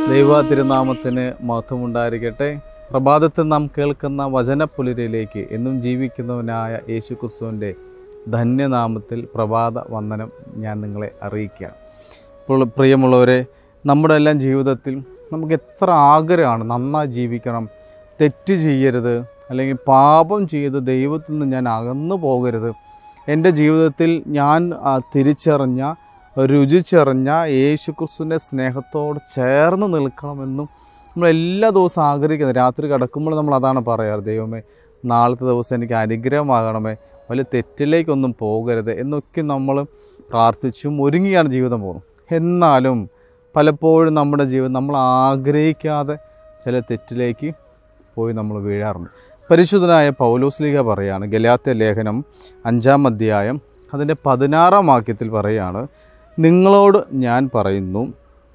ദൈവ തിരുനാമത്തിന് മഹത്വമുണ്ടായിരിക്കട്ടെ പ്രഭാതത്തിൽ നാം കേൾക്കുന്ന വചനപ്പുലരിലേക്ക് എന്നും ജീവിക്കുന്നവനായ യേശു ക്രിസ്തുവിൻ്റെ ധന്യനാമത്തിൽ പ്രഭാത വന്ദനം ഞാൻ നിങ്ങളെ അറിയിക്കുകയാണ് ഇപ്പോൾ പ്രിയമുള്ളവരെ നമ്മുടെ എല്ലാം ജീവിതത്തിൽ നമുക്ക് എത്ര ആഗ്രഹമാണ് നന്നായി ജീവിക്കണം തെറ്റ് ചെയ്യരുത് അല്ലെങ്കിൽ പാപം ചെയ്ത് ദൈവത്തിൽ നിന്ന് ഞാൻ അകന്നു പോകരുത് എൻ്റെ ജീവിതത്തിൽ ഞാൻ ആ, തിരിച്ചറിഞ്ഞ രുചിച്ചറിഞ്ഞ യേശുക്രിസ്തുവിൻ്റെ സ്നേഹത്തോട് ചേർന്ന് നിൽക്കണമെന്നും നമ്മൾ എല്ലാ ദിവസവും ആഗ്രഹിക്കുന്നത് രാത്രി കിടക്കുമ്പോൾ നമ്മൾ അതാണ് പറയാറ് ദൈവമേ നാളത്തെ ദിവസം എനിക്ക് അനുഗ്രഹമാകണമേ വലിയ തെറ്റിലേക്കൊന്നും പോകരുത് എന്നൊക്കെ നമ്മൾ പ്രാർത്ഥിച്ചും ഒരുങ്ങിയാണ് ജീവിതം പോകുന്നത് എന്നാലും പലപ്പോഴും നമ്മുടെ ജീവിതം നമ്മൾ ആഗ്രഹിക്കാതെ ചില തെറ്റിലേക്ക് പോയി നമ്മൾ വീഴാറുണ്ട് പരിശുദ്ധനായ പൗലോസ്ലിക പറയാണ് ഗലാത്യ ലേഖനം അഞ്ചാം അധ്യായം അതിൻ്റെ പതിനാറാം വാക്യത്തിൽ പറയാണ് നിങ്ങളോട് ഞാൻ പറയുന്നു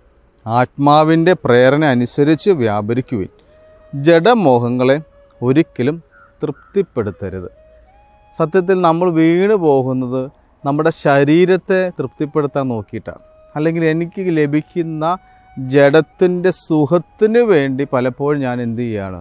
ആത്മാവിൻ്റെ പ്രേരണ അനുസരിച്ച് വ്യാപരിക്കുവിൻ ജഡമോഹങ്ങളെ ഒരിക്കലും തൃപ്തിപ്പെടുത്തരുത് സത്യത്തിൽ നമ്മൾ വീണ് പോകുന്നത് നമ്മുടെ ശരീരത്തെ തൃപ്തിപ്പെടുത്താൻ നോക്കിയിട്ടാണ് അല്ലെങ്കിൽ എനിക്ക് ലഭിക്കുന്ന ജഡത്തിൻ്റെ സുഖത്തിന് വേണ്ടി പലപ്പോഴും ഞാൻ എന്ത് ചെയ്യുകയാണ്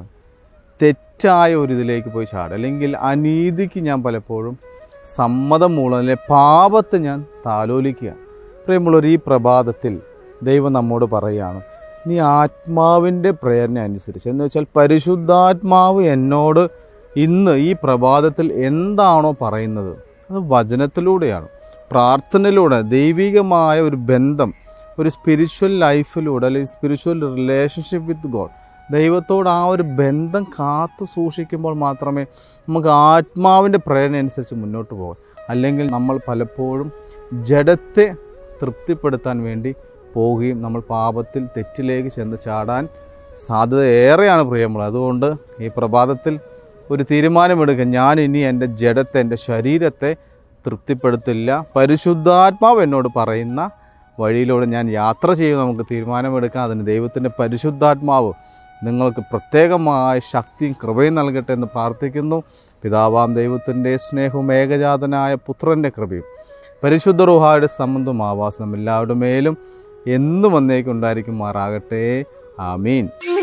തെറ്റായ ഒരു ഇതിലേക്ക് പോയി ചാടും അല്ലെങ്കിൽ അനീതിക്ക് ഞാൻ പലപ്പോഴും സമ്മതം മൂലം അല്ലെ പാപത്തെ ഞാൻ താലോലിക്കുക പ്രിയമുള്ളവർ ഈ പ്രഭാതത്തിൽ ദൈവം നമ്മോട് പറയുകയാണ് നീ ആത്മാവിൻ്റെ പ്രേരണ അനുസരിച്ച് എന്ന് വെച്ചാൽ പരിശുദ്ധാത്മാവ് എന്നോട് ഇന്ന് ഈ പ്രഭാതത്തിൽ എന്താണോ പറയുന്നത് അത് വചനത്തിലൂടെയാണ് പ്രാർത്ഥനയിലൂടെ ദൈവികമായ ഒരു ബന്ധം ഒരു സ്പിരിച്വൽ ലൈഫിലൂടെ അല്ലെങ്കിൽ സ്പിരിച്വൽ റിലേഷൻഷിപ്പ് വിത്ത് ഗോഡ് ദൈവത്തോട് ആ ഒരു ബന്ധം കാത്തു സൂക്ഷിക്കുമ്പോൾ മാത്രമേ നമുക്ക് ആത്മാവിൻ്റെ പ്രേരണ അനുസരിച്ച് മുന്നോട്ട് പോകാം അല്ലെങ്കിൽ നമ്മൾ പലപ്പോഴും ജഡത്തെ തൃപ്തിപ്പെടുത്താൻ വേണ്ടി പോവുകയും നമ്മൾ പാപത്തിൽ തെറ്റിലേക്ക് ചെന്ന് ചാടാൻ സാധ്യത ഏറെയാണ് പ്രിയമുള്ളത് അതുകൊണ്ട് ഈ പ്രഭാതത്തിൽ ഒരു തീരുമാനമെടുക്കുക ഞാൻ ഇനി എൻ്റെ ജഡത്തെ എൻ്റെ ശരീരത്തെ തൃപ്തിപ്പെടുത്തില്ല പരിശുദ്ധാത്മാവ് എന്നോട് പറയുന്ന വഴിയിലൂടെ ഞാൻ യാത്ര ചെയ്യും നമുക്ക് തീരുമാനമെടുക്കാം അതിന് ദൈവത്തിൻ്റെ പരിശുദ്ധാത്മാവ് നിങ്ങൾക്ക് പ്രത്യേകമായ ശക്തിയും കൃപയും നൽകട്ടെ എന്ന് പ്രാർത്ഥിക്കുന്നു പിതാവാം ദൈവത്തിൻ്റെ സ്നേഹവും ഏകജാതനായ പുത്രൻ്റെ കൃപയും പരിശുദ്ധ റുഹായുടെ സംബന്ധവും ആവാസം എല്ലാവരുടെ മേലും എന്നും വന്നേക്കുണ്ടായിരിക്കുമാറാകട്ടെ ആമീൻ